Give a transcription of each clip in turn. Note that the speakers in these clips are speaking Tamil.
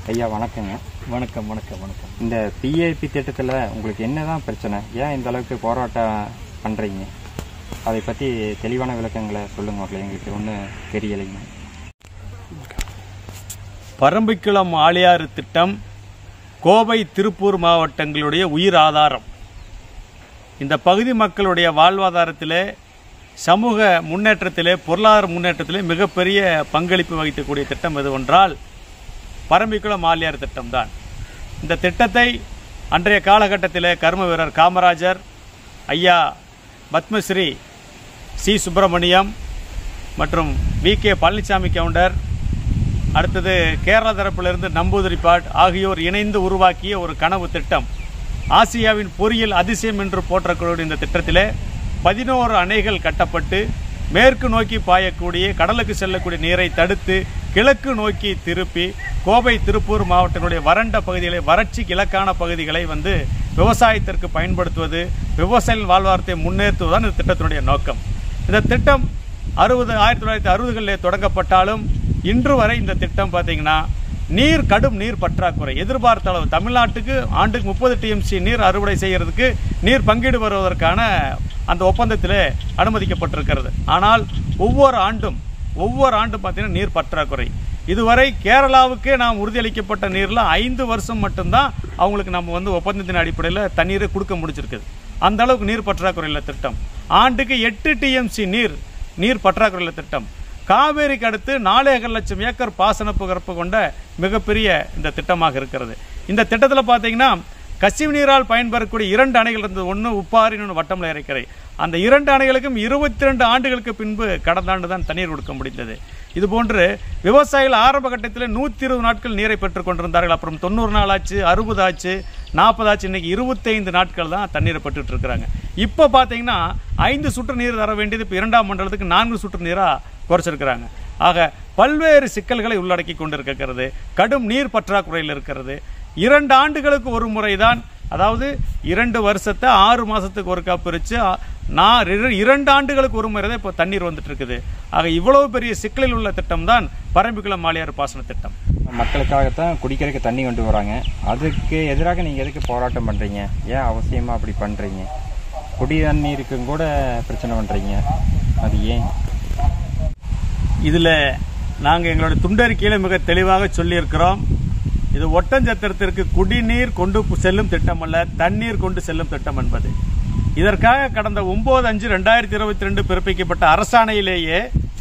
ஐயா வணக்கங்க வணக்கம் வணக்கம் வணக்கம் இந்த பிஏபி திட்டத்தில் உங்களுக்கு என்னதான் பிரச்சனை ஏன் இந்த அளவுக்கு போராட்டம் பண்ணுறீங்க அதை பற்றி தெளிவான விளக்கங்களை சொல்லுங்க மக்களே எங்களுக்கு ஒன்றும் தெரியலைங்க பரம்பிக்குளம் ஆழியாறு திட்டம் கோவை திருப்பூர் மாவட்டங்களுடைய உயிர் ஆதாரம் இந்த பகுதி மக்களுடைய வாழ்வாதாரத்திலே சமூக முன்னேற்றத்திலே பொருளாதார முன்னேற்றத்திலே மிகப்பெரிய பங்களிப்பு வகிக்கக்கூடிய திட்டம் எது என்றால் பரம்பிக்குளம் ஆழியார் திட்டம்தான் இந்த திட்டத்தை அன்றைய காலகட்டத்திலே கர்ம வீரர் காமராஜர் ஐயா பத்மஸ்ரீ சி சுப்பிரமணியம் மற்றும் வி கே பழனிசாமி கவுண்டர் அடுத்தது கேரள தரப்பிலிருந்து நம்பூதிரிப்பாட் ஆகியோர் இணைந்து உருவாக்கிய ஒரு கனவு திட்டம் ஆசியாவின் பொறியியல் அதிசயம் என்று போற்றக்கூடிய இந்த திட்டத்திலே பதினோரு அணைகள் கட்டப்பட்டு மேற்கு நோக்கி பாயக்கூடிய கடலுக்கு செல்லக்கூடிய நீரை தடுத்து கிழக்கு நோக்கி திருப்பி கோவை திருப்பூர் மாவட்டங்களுடைய வறண்ட பகுதிகளை வறட்சிக்கு இலக்கான பகுதிகளை வந்து விவசாயத்திற்கு பயன்படுத்துவது விவசாயிகள் வாழ்வாரத்தை முன்னேற்றுவதுதான் இந்த திட்டத்தினுடைய நோக்கம் இந்த திட்டம் அறுபது ஆயிரத்தி தொள்ளாயிரத்தி அறுபதுகளில் தொடங்கப்பட்டாலும் இன்று வரை இந்த திட்டம் பார்த்தீங்கன்னா நீர் கடும் நீர் பற்றாக்குறை எதிர்பார்த்த அளவு தமிழ்நாட்டுக்கு ஆண்டுக்கு முப்பது டிஎம்சி நீர் அறுவடை செய்யறதுக்கு நீர் பங்கீடு வருவதற்கான அந்த ஒப்பந்தத்தில் அனுமதிக்கப்பட்டிருக்கிறது ஆனால் ஒவ்வொரு ஆண்டும் ஒவ்வொரு ஆண்டும் பார்த்தீங்கன்னா நீர் பற்றாக்குறை இதுவரை கேரளாவுக்கே நாம் உறுதியளிக்கப்பட்ட நீரில் ஐந்து வருஷம் மட்டும்தான் அவங்களுக்கு நம்ம வந்து ஒப்பந்தத்தின் அடிப்படையில் தண்ணீரை கொடுக்க முடிச்சிருக்குது அந்த அளவுக்கு நீர் பற்றாக்குறையில் திட்டம் ஆண்டுக்கு எட்டு டிஎம்சி நீர் நீர் பற்றாக்குறையில் திட்டம் காவேரிக்கு அடுத்து நாலேக லட்சம் ஏக்கர் பாசன பரப்பு கொண்ட மிகப்பெரிய இந்த திட்டமாக இருக்கிறது இந்த திட்டத்தில் பார்த்தீங்கன்னா கசிவு நீரால் பயன்பெறக்கூடிய இரண்டு அணைகள் இருந்தது ஒன்று உப்பாறு இன்னொன்று வட்டமலை இறைக்கரை அந்த இரண்டு அணைகளுக்கும் இருபத்தி ரெண்டு ஆண்டுகளுக்கு பின்பு கடந்த ஆண்டு தான் தண்ணீர் கொடுக்க முடிந்தது இதுபோன்று விவசாயிகள் ஆரம்ப கட்டத்தில் நூற்றி இருபது நாட்கள் நீரை பெற்றுக் கொண்டிருந்தார்கள் அப்புறம் தொண்ணூறு நாள் ஆச்சு அறுபது ஆச்சு நாற்பது ஆச்சு இன்னைக்கு இருபத்தைந்து நாட்கள் தான் தண்ணீரை பெற்றுட்டு இருக்கிறாங்க இப்போ பார்த்தீங்கன்னா ஐந்து சுற்று நீர் தர வேண்டியது இப்போ இரண்டாம் மண்டலத்துக்கு நான்கு சுற்று நீராக குறைச்சிருக்கிறாங்க ஆக பல்வேறு சிக்கல்களை உள்ளடக்கி கொண்டிருக்கிறது கடும் நீர் பற்றாக்குறையில் இருக்கிறது இரண்டு ஆண்டுகளுக்கு ஒரு முறைதான் அதாவது இரண்டு வருஷத்தை ஆறு மாசத்துக்கு ஒருக்கா பிரித்து நான் இர- இரண்டு ஆண்டுகளுக்கு ஒரு முறை தான் இப்போ தண்ணீர் வந்துட்டு இருக்குது ஆக இவ்வளவு பெரிய சிக்கலில் உள்ள திட்டம் தான் பரம்பிக்குளம் மாளியார் பாசன திட்டம் மக்களுக்காகத்தான் குடிக்கிறதுக்கு தண்ணி கொண்டு வராங்க அதுக்கு எதிராக நீங்கள் எதுக்கு போராட்டம் பண்ணுறீங்க ஏன் அவசியமாக அப்படி பண்ணுறீங்க குடி தண்ணீருக்கும் கூட பிரச்சனை பண்ணுறீங்க அது ஏன் இதில் நாங்கள் எங்களுடைய துண்டறிக்கையில் மிக தெளிவாக சொல்லியிருக்கிறோம் இது ஒட்டஞ்சத்திரத்திற்கு குடிநீர் கொண்டு செல்லும் திட்டம் அல்ல தண்ணீர் கொண்டு செல்லும் திட்டம் என்பது இதற்காக கடந்த ஒன்பது அஞ்சு ரெண்டாயிரத்தி இருபத்தி ரெண்டு பிறப்பிக்கப்பட்ட அரசாணையிலேயே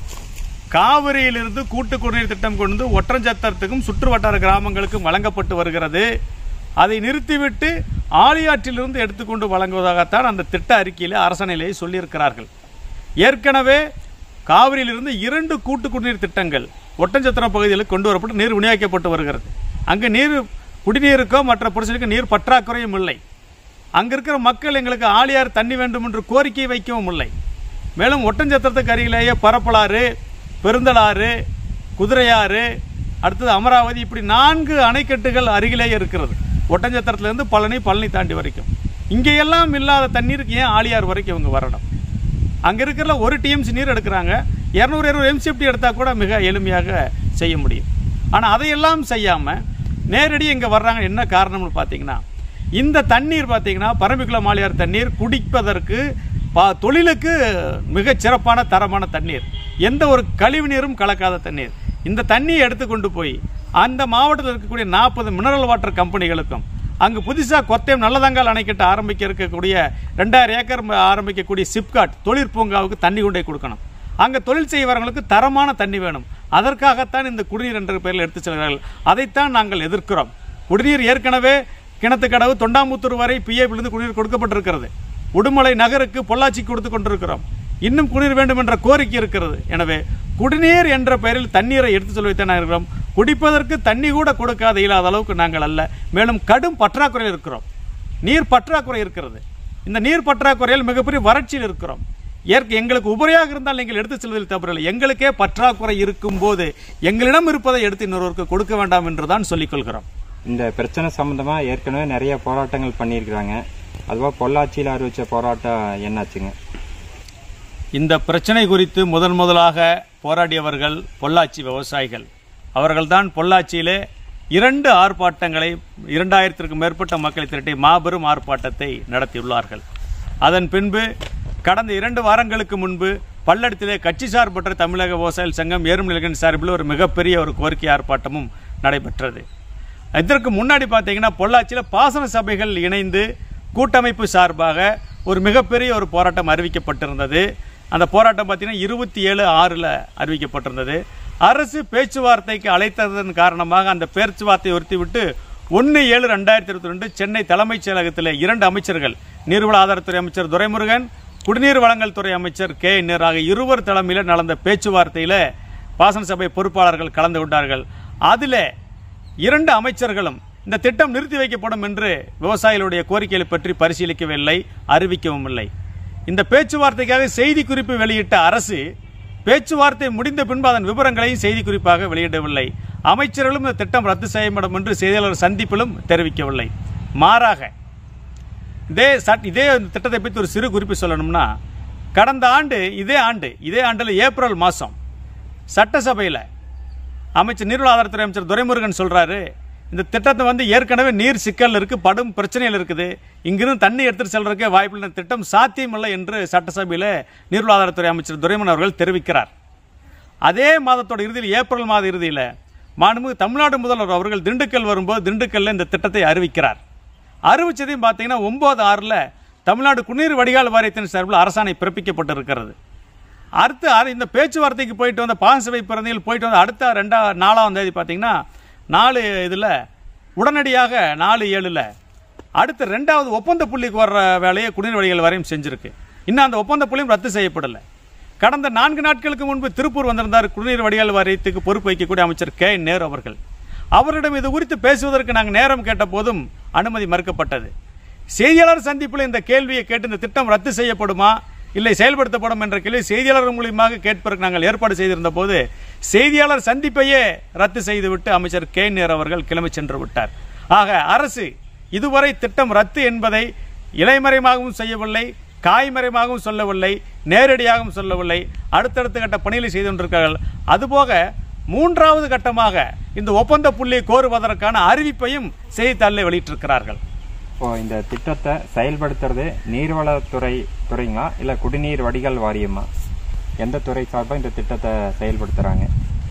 காவிரியிலிருந்து கூட்டு குடிநீர் திட்டம் கொண்டு ஒற்றஞ்சத்திரத்துக்கும் சுற்று வட்டார கிராமங்களுக்கும் வழங்கப்பட்டு வருகிறது அதை நிறுத்திவிட்டு ஆழியாற்றிலிருந்து எடுத்துக்கொண்டு வழங்குவதாகத்தான் அந்த திட்ட அறிக்கையில் அரசாணையிலேயே சொல்லியிருக்கிறார்கள் ஏற்கனவே காவிரியிலிருந்து இரண்டு கூட்டு குடிநீர் திட்டங்கள் ஒட்டஞ்சத்திரம் பகுதிகளுக்கு கொண்டு வரப்பட்டு நீர் விநியோகிக்கப்பட்டு வருகிறது அங்கு நீர் குடிநீருக்கோ மற்ற புருஷனுக்கு நீர் பற்றாக்குறையும் இல்லை அங்க இருக்கிற மக்கள் எங்களுக்கு ஆழியார் தண்ணி வேண்டும் என்று கோரிக்கை வைக்கவும் இல்லை மேலும் ஒட்டஞ்சத்திரத்துக்கு அருகிலேயே பரப்பலாறு பெருந்தலாறு குதிரையாறு அடுத்தது அமராவதி இப்படி நான்கு அணைக்கட்டுகள் அருகிலேயே இருக்கிறது ஒட்டஞ்சத்திரத்திலிருந்து பழனி பழனி தாண்டி வரைக்கும் இங்கேயெல்லாம் இல்லாத தண்ணீருக்கு ஏன் ஆழியார் வரைக்கும் இவங்க வரணும் அங்க இருக்கிற ஒரு டிஎம்சி நீர் எடுக்கிறாங்க இரநூறு இருநூறு எம்சிஎஃப்டி எடுத்தா கூட மிக எளிமையாக செய்ய முடியும் ஆனா அதையெல்லாம் செய்யாம நேரடி இங்க வர்றாங்க என்ன காரணம்னு பார்த்தீங்கன்னா இந்த தண்ணீர் பார்த்தீங்கன்னா பரம்பிக்குளம் மாளியார் தண்ணீர் குடிப்பதற்கு பா- தொழிலுக்கு மிகச் சிறப்பான தரமான தண்ணீர் எந்த ஒரு கழிவு நீரும் கலக்காத தண்ணீர் இந்த தண்ணியை எடுத்து கொண்டு போய் அந்த மாவட்டத்தில் இருக்கக்கூடிய நாற்பது மினரல் வாட்டர் கம்பெனிகளுக்கும் அங்கு புதுசாக கொத்தையம் நல்லதங்கால் அணைக்கட்டு ஆரம்பிக்க இருக்கக்கூடிய ரெண்டாயிரம் ஏக்கர் ம- ஆரம்பிக்கக்கூடிய சிப்காட் தொழிற்பூங்காவுக்கு தண்ணி கொண்டே கொடுக்கணும் அங்கே தொழில் செய்வர்களுக்கு தரமான தண்ணி வேணும் அதற்காகத்தான் இந்த குடிநீர் என்ற பெயரில் எடுத்து செல்கிறார்கள் அதைத்தான் நாங்கள் எதிர்க்கிறோம் குடிநீர் ஏற்கனவே கிணத்துக்கடவு தொண்டாமுத்தூர் வரை பிஏபிலிருந்து குடிநீர் கொடுக்கப்பட்டிருக்கிறது உடுமலை நகருக்கு பொள்ளாச்சி கொடுத்து கொண்டிருக்கிறோம் இன்னும் குடிநீர் வேண்டும் என்ற கோரிக்கை இருக்கிறது எனவே குடிநீர் என்ற பெயரில் தண்ணீரை எடுத்து செல்வதைத்தான் இருக்கிறோம் குடிப்பதற்கு தண்ணி கூட கொடுக்காத இயலாத அளவுக்கு நாங்கள் அல்ல மேலும் கடும் பற்றாக்குறையில் இருக்கிறோம் நீர் பற்றாக்குறை இருக்கிறது இந்த நீர் பற்றாக்குறையில் மிகப்பெரிய வறட்சியில் இருக்கிறோம் ஏற்க எங்களுக்கு உபரியாக இருந்தால் நீங்கள் எடுத்து செல்வதில் தவறில்லை எங்களுக்கே பற்றாக்குறை இருக்கும் போது எங்களிடம் இருப்பதை எடுத்து இன்னொருவருக்கு கொடுக்க வேண்டாம் என்று தான் சொல்லிக் கொள்கிறோம் இந்த பிரச்சனை சம்பந்தமா ஏற்கனவே நிறைய போராட்டங்கள் பண்ணியிருக்கிறாங்க அதுவா பொள்ளாச்சியில் அறிவிச்ச போராட்டம் என்னாச்சுங்க இந்த பிரச்சனை குறித்து முதன் முதலாக போராடியவர்கள் பொள்ளாச்சி விவசாயிகள் அவர்கள்தான் பொள்ளாச்சியிலே இரண்டு ஆர்ப்பாட்டங்களை இரண்டாயிரத்திற்கும் மேற்பட்ட மக்களை திரட்டி மாபெரும் ஆர்ப்பாட்டத்தை நடத்தியுள்ளார்கள் அதன் பின்பு கடந்த இரண்டு வாரங்களுக்கு முன்பு பல்லடத்திலே கட்சி சார்பற்ற தமிழக விவசாயிகள் சங்கம் ஏறும் சார்பில் ஒரு மிகப்பெரிய ஒரு கோரிக்கை ஆர்ப்பாட்டமும் நடைபெற்றது இதற்கு முன்னாடி பார்த்தீங்கன்னா பொள்ளாச்சியில் பாசன சபைகள் இணைந்து கூட்டமைப்பு சார்பாக ஒரு மிகப்பெரிய ஒரு போராட்டம் அறிவிக்கப்பட்டிருந்தது அந்த போராட்டம் பார்த்தீங்கன்னா இருபத்தி ஏழு ஆறில் அறிவிக்கப்பட்டிருந்தது அரசு பேச்சுவார்த்தைக்கு அழைத்ததன் காரணமாக அந்த பேச்சுவார்த்தையை ஒருத்திவிட்டு ஒன்று ஏழு ரெண்டாயிரத்தி இருபத்தி ரெண்டு சென்னை தலைமைச் செயலகத்தில் இரண்டு அமைச்சர்கள் நீர்வள ஆதாரத்துறை அமைச்சர் துரைமுருகன் குடிநீர் வழங்கல் துறை அமைச்சர் கே என் ஆகிய இருவர் தலைமையில் நடந்த பேச்சுவார்த்தையில் பாசன சபை பொறுப்பாளர்கள் கலந்து கொண்டார்கள் அதில் இரண்டு அமைச்சர்களும் இந்த திட்டம் நிறுத்தி வைக்கப்படும் என்று விவசாயிகளுடைய கோரிக்கைகளை பற்றி பரிசீலிக்கவில்லை அறிவிக்கவும் இல்லை இந்த பேச்சுவார்த்தைக்காக செய்தி குறிப்பு வெளியிட்ட அரசு பேச்சுவார்த்தை முடிந்த பின்பு அதன் விவரங்களையும் செய்தி குறிப்பாக வெளியிடவில்லை அமைச்சர்களும் இந்த திட்டம் ரத்து செய்யப்படும் என்று செய்தியாளர் சந்திப்பிலும் தெரிவிக்கவில்லை மாறாக இதே சட் இதே திட்டத்தை பற்றி ஒரு சிறு குறிப்பு சொல்லணும்னா கடந்த ஆண்டு இதே ஆண்டு இதே ஆண்டில் ஏப்ரல் மாதம் சட்டசபையில் அமைச்சர் நீர்வள ஆதாரத்துறை அமைச்சர் துரைமுருகன் சொல்றாரு இந்த திட்டத்தை வந்து ஏற்கனவே நீர் சிக்கல் இருக்கு படும் பிரச்சனைகள் இருக்குது இங்கிருந்து தண்ணி எடுத்துட்டு செல்றதுக்கே வாய்ப்பில்லை இந்த திட்டம் சாத்தியமில்லை என்று சட்டசபையில் நீர்வள ஆதாரத்துறை அமைச்சர் துரைமுருகன் அவர்கள் தெரிவிக்கிறார் அதே மாதத்தோட இறுதியில் ஏப்ரல் மாத இறுதியில் மாண்புமிகு தமிழ்நாடு முதல்வர் அவர்கள் திண்டுக்கல் வரும்போது திண்டுக்கல்ல இந்த திட்டத்தை அறிவிக்கிறார் அறிவிச்சதையும் பார்த்தீங்கன்னா ஒன்பது ஆறில் தமிழ்நாடு குடிநீர் வடிகால் வாரியத்தின் சார்பில் அரசாணை பிறப்பிக்கப்பட்டிருக்கிறது அடுத்து அது இந்த பேச்சுவார்த்தைக்கு போயிட்டு வந்த பாசவை பிறந்தையில் போயிட்டு வந்த அடுத்த ரெண்டா நாலாம் தேதி பார்த்தீங்கன்னா நாலு இதில் உடனடியாக நாலு ஏழில் அடுத்து ரெண்டாவது ஒப்பந்த புள்ளிக்கு வர்ற வேலையை குடிநீர் வடிகால் வரையும் செஞ்சிருக்கு இன்னும் அந்த ஒப்பந்த புள்ளியும் ரத்து செய்யப்படலை கடந்த நான்கு நாட்களுக்கு முன்பு திருப்பூர் வந்திருந்தார் குடிநீர் வடிகால் வாரியத்துக்கு பொறுப்பு வைக்கக்கூடிய அமைச்சர் கே என். நேரு அவர்கள் அவரிடம் இது குறித்து பேசுவதற்கு நாங்கள் நேரம் கேட்ட போதும் அனுமதி மறுக்கப்பட்டது செய்தியாளர் சந்திப்பில் இந்த கேள்வியை கேட்டு இந்த திட்டம் ரத்து செய்யப்படுமா இல்லை செயல்படுத்தப்படும் என்ற கேள்வி செய்தியாளர் மூலியமாக கேட்பதற்கு நாங்கள் ஏற்பாடு செய்திருந்த போது செய்தியாளர் சந்திப்பையே ரத்து செய்துவிட்டு அமைச்சர் கே என். நேரு அவர்கள் கிளம்பி சென்று விட்டார் ஆக அரசு இதுவரை திட்டம் ரத்து என்பதை இலைமறைமாகவும் செய்யவில்லை காய்மறைமாகவும் சொல்லவில்லை நேரடியாகவும் சொல்லவில்லை அடுத்தடுத்த கட்ட பணிகளை செய்து கொண்டிருக்கிறார்கள் அதுபோக மூன்றாவது கட்டமாக இந்த ஒப்பந்த புள்ளியை கோருவதற்கான அறிவிப்பையும் செய்தித்தாளில் வெளியிட்டிருக்கிறார்கள் இப்போ இந்த திட்டத்தை செயல்படுத்துறது நீர்வளத்துறை துறைங்களா இல்லை குடிநீர் வடிகால் வாரியமா எந்த துறை சார்பாக இந்த திட்டத்தை செயல்படுத்துறாங்க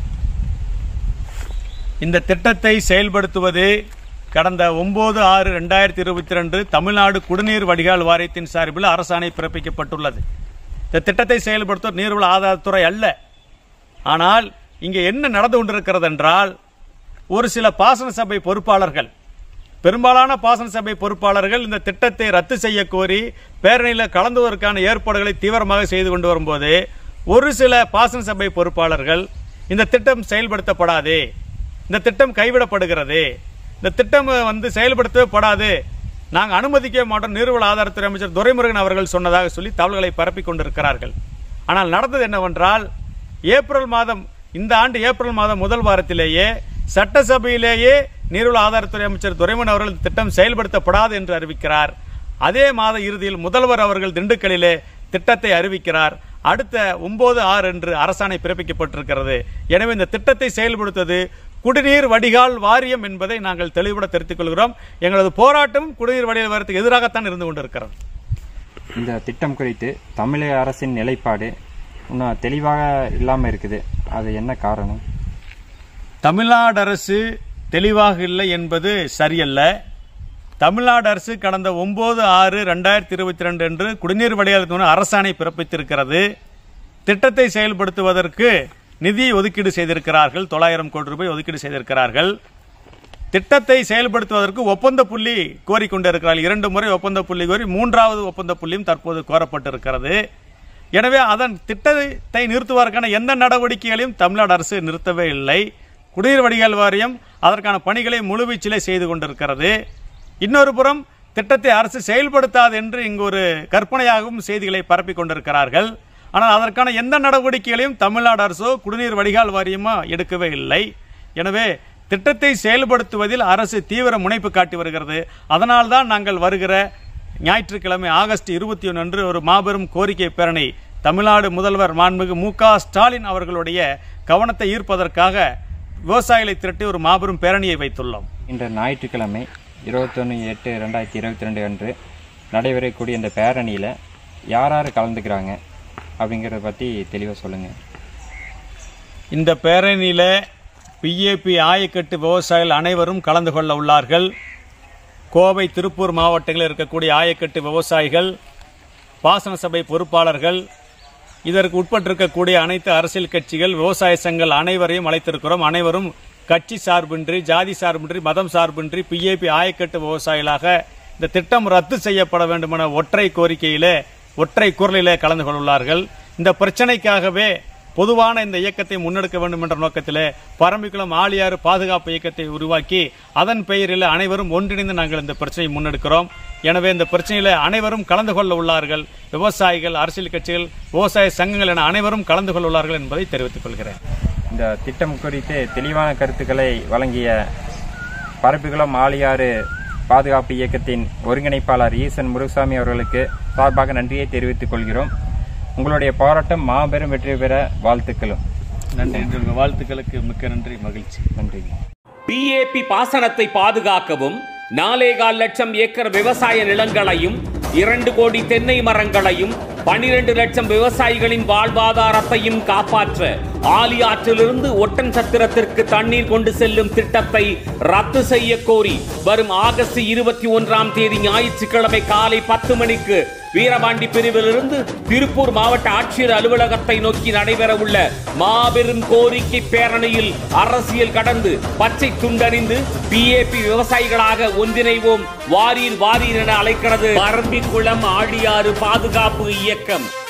இந்த திட்டத்தை செயல்படுத்துவது கடந்த ஒன்பது ஆறு ரெண்டாயிரத்தி இருபத்தி ரெண்டு தமிழ்நாடு குடிநீர் வடிகால் வாரியத்தின் சார்பில் அரசாணை பிறப்பிக்கப்பட்டுள்ளது இந்த திட்டத்தை செயல்படுத்துவது நீர்வள ஆதாரத்துறை அல்ல ஆனால் இங்கே என்ன நடந்து கொண்டிருக்கிறது என்றால் ஒரு சில பாசன சபை பொறுப்பாளர்கள் பெரும்பாலான பாசன சபை பொறுப்பாளர்கள் இந்த திட்டத்தை ரத்து செய்ய கோரி பேரணியில் கலந்துவதற்கான ஏற்பாடுகளை தீவிரமாக செய்து கொண்டு வரும்போது ஒரு சில பாசன சபை பொறுப்பாளர்கள் இந்த திட்டம் செயல்படுத்தப்படாது இந்த திட்டம் கைவிடப்படுகிறது இந்த திட்டம் வந்து செயல்படுத்தவே படாது நாங்கள் அனுமதிக்க மாட்டோம் நீர்வள ஆதாரத்துறை அமைச்சர் துரைமுருகன் அவர்கள் சொன்னதாக சொல்லி தகவல்களை பரப்பிக் கொண்டிருக்கிறார்கள் ஆனால் நடந்தது என்னவென்றால் ஏப்ரல் மாதம் இந்த ஆண்டு ஏப்ரல் மாதம் முதல் வாரத்திலேயே சட்டசபையிலேயே நீர்வள ஆதாரத்துறை அமைச்சர் துரைமன் அவர்கள் இந்த திட்டம் செயல்படுத்தப்படாது என்று அறிவிக்கிறார் அதே மாத இறுதியில் முதல்வர் அவர்கள் திண்டுக்கல்லிலே திட்டத்தை அறிவிக்கிறார் அடுத்த ஒன்பது ஆறு என்று அரசாணை பிறப்பிக்கப்பட்டிருக்கிறது எனவே இந்த திட்டத்தை செயல்படுத்துவது குடிநீர் வடிகால் வாரியம் என்பதை நாங்கள் தெளிவுபட தெரிவித்துக் கொள்கிறோம் எங்களது போராட்டம் குடிநீர் வடிகால் வாரியத்துக்கு எதிராகத்தான் இருந்து கொண்டிருக்கிறது இந்த திட்டம் குறித்து தமிழக அரசின் நிலைப்பாடு இன்னும் தெளிவாக இல்லாமல் இருக்குது அது என்ன காரணம் தமிழ்நாடு அரசு தெளிவாக இல்லை என்பது சரியல்ல தமிழ்நாடு அரசு கடந்த ஒன்பது ஆறு ரெண்டாயிரத்தி இருபத்தி ரெண்டு அன்று குடிநீர் வடிகால் அரசாணை பிறப்பித்திருக்கிறது திட்டத்தை செயல்படுத்துவதற்கு நிதி ஒதுக்கீடு செய்திருக்கிறார்கள் தொள்ளாயிரம் கோடி ரூபாய் ஒதுக்கீடு செய்திருக்கிறார்கள் திட்டத்தை செயல்படுத்துவதற்கு ஒப்பந்த புள்ளி கோரிக்கொண்டிருக்கிறார்கள் இரண்டு முறை ஒப்பந்த புள்ளி கோரி மூன்றாவது ஒப்பந்த புள்ளியும் தற்போது கோரப்பட்டிருக்கிறது எனவே அதன் திட்டத்தை நிறுத்துவதற்கான எந்த நடவடிக்கைகளையும் தமிழ்நாடு அரசு நிறுத்தவே இல்லை குடிநீர் வடிகால் வாரியம் அதற்கான பணிகளை முழுவீச்சிலே செய்து கொண்டிருக்கிறது இன்னொரு புறம் திட்டத்தை அரசு செயல்படுத்தாது என்று இங்கு ஒரு கற்பனையாகவும் செய்திகளை பரப்பிக் கொண்டிருக்கிறார்கள் ஆனால் அதற்கான எந்த நடவடிக்கைகளையும் தமிழ்நாடு அரசோ குடிநீர் வடிகால் வாரியமோ எடுக்கவே இல்லை எனவே திட்டத்தை செயல்படுத்துவதில் அரசு தீவிர முனைப்பு காட்டி வருகிறது அதனால்தான் நாங்கள் வருகிற ஞாயிற்றுக்கிழமை ஆகஸ்ட் இருபத்தி ஒன்று அன்று ஒரு மாபெரும் கோரிக்கை பேரணி தமிழ்நாடு முதல்வர் மாண்புமிகு மு க ஸ்டாலின் அவர்களுடைய கவனத்தை ஈர்ப்பதற்காக விவசாயிகளை திரட்டி ஒரு மாபெரும் பேரணியை வைத்துள்ளோம் இன்று ஞாயிற்றுக்கிழமை இருபத்தொன்று எட்டு ரெண்டாயிரத்தி இருபத்தி ரெண்டு அன்று நடைபெறக்கூடிய இந்த பேரணியில் யார் யார் கலந்துக்கிறாங்க அப்படிங்கிறத பற்றி தெளிவாக சொல்லுங்கள் இந்த பேரணியில் பிஏபி ஆயக்கட்டு விவசாயிகள் அனைவரும் கலந்து கொள்ள உள்ளார்கள் கோவை திருப்பூர் மாவட்டங்களில் இருக்கக்கூடிய ஆயக்கட்டு விவசாயிகள் பாசன சபை பொறுப்பாளர்கள் இதற்கு உட்பட்டிருக்கக்கூடிய அனைத்து அரசியல் கட்சிகள் விவசாய சங்கங்கள் அனைவரையும் அழைத்திருக்கிறோம் அனைவரும் கட்சி சார்பின்றி ஜாதி சார்பின்றி மதம் சார்பின்றி பிஏபி ஆயக்கட்டு விவசாயிகளாக இந்த திட்டம் ரத்து செய்யப்பட வேண்டும் என ஒற்றை கோரிக்கையிலே ஒற்றை குரலிலே கலந்து கொள்ளுள்ளார்கள் இந்த பிரச்சனைக்காகவே பொதுவான இந்த இயக்கத்தை முன்னெடுக்க வேண்டும் என்ற நோக்கத்திலே பரம்பிக்குளம் ஆழியாறு பாதுகாப்பு இயக்கத்தை உருவாக்கி அதன் பெயரில் அனைவரும் ஒன்றிணைந்து நாங்கள் இந்த பிரச்சனையை முன்னெடுக்கிறோம் எனவே இந்த பிரச்சனையில அனைவரும் கலந்து கொள்ள உள்ளார்கள் விவசாயிகள் அரசியல் கட்சிகள் விவசாய சங்கங்கள் என அனைவரும் கலந்து கொள்ள உள்ளார்கள் என்பதை தெரிவித்துக் கொள்கிறேன் இந்த திட்டம் குறித்து தெளிவான கருத்துக்களை வழங்கிய பரப்பிக்குளம் ஆழியாறு பாதுகாப்பு இயக்கத்தின் ஒருங்கிணைப்பாளர் ஈசன் முருகசாமி அவர்களுக்கு சார்பாக நன்றியை தெரிவித்துக் கொள்கிறோம் உங்களுடைய போராட்டம் மாபெரும் வெற்றி பெற வாழ்த்துக்களும் நன்றி உங்கள் வாழ்த்துக்களுக்கு மிக்க நன்றி மகிழ்ச்சி நன்றிங்க பிஏபி பாசனத்தை பாதுகாக்கவும் நாலேகால் லட்சம் ஏக்கர் விவசாய நிலங்களையும் இரண்டு கோடி தென்னை மரங்களையும் பனிரெண்டு லட்சம் விவசாயிகளின் வாழ்வாதாரத்தையும் காப்பாற்ற ஆலியாற்றிலிருந்து ஒட்டன் சத்திரத்திற்கு தண்ணீர் கொண்டு செல்லும் திட்டத்தை ரத்து செய்ய கோரி வரும் ஆகஸ்ட் இருபத்தி ஒன்றாம் தேதி ஞாயிற்றுக்கிழமை காலை பத்து மணிக்கு வீரபாண்டி பிரிவிலிருந்து திருப்பூர் மாவட்ட ஆட்சியர் அலுவலகத்தை நோக்கி நடைபெறவுள்ள மாபெரும் கோரிக்கை பேரணியில் அரசியல் கடந்து பச்சை துண்டறிந்து பிஏபி விவசாயிகளாக ஒன்றிணைவோம் வாரீர் வாரீர் என அழைக்கிறது பரம்பிக்குளம் ஆழியாறு பாதுகாப்பு இயக்கம்